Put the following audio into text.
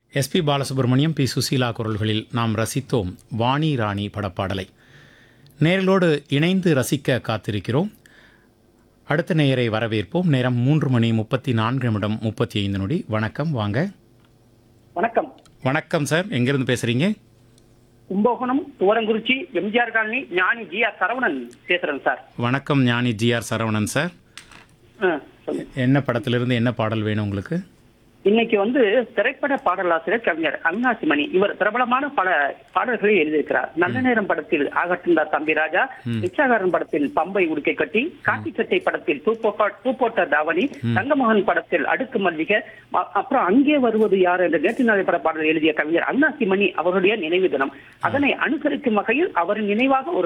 SP Balasubramaniam B Susheela குரல்களில் நாம் ரசித்தோம் வாணி ராணி படப்பாடலை நேரலோடு இணைந்து ரசிக்க காத்திருக்கிறோம் அடுத்த நேயரை வரவேற்போம் நேரம் மூன்று மணி முப்பத்தி நான்கு நிமிடம் முப்பத்தி ஐந்து நொடி வணக்கம் வாங்க வணக்கம் வணக்கம் சார் எங்கிருந்து பேசுறீங்க Kumbakonam Thuvarankurichi MGR colony Gnani G R Saravanan பேசுறேன் சார் வணக்கம் ஞானி ஜிஆர் சரவணன் சார் ஆ, சொல்லுங்க. என்ன படத்திலிருந்து என்ன பாடல் வேணும் உங்களுக்கு இன்னைக்கு வந்து திரைப்பட பாடலாசிரியர் கவிஞர் அவினாசி மணி இவர் பிரபலமான பல பாடல்களை எழுதியிருக்கிறார் நல்ல நேரம் படத்தில் ஆகட்டுந்தா தம்பி ராஜா பிச்சாகாரன் படத்தில் பம்பை உடுக்கை கட்டி காட்டி சட்டை படத்தில் பூ போட்ட- பூ போட்ட தாவணி தங்கமகன் படத்தில் அடுக்கு மல்லிகை அ- அப்புறம் அங்கே வருவது யார் என்ற நேற்று நாளை பட பாடல் எழுதிய கவிஞர் அவினாசி மணி அவருடைய நினைவு தினம் அதனை அனுசரிக்கும் வகையில் அவரின் நினைவாக ஒரு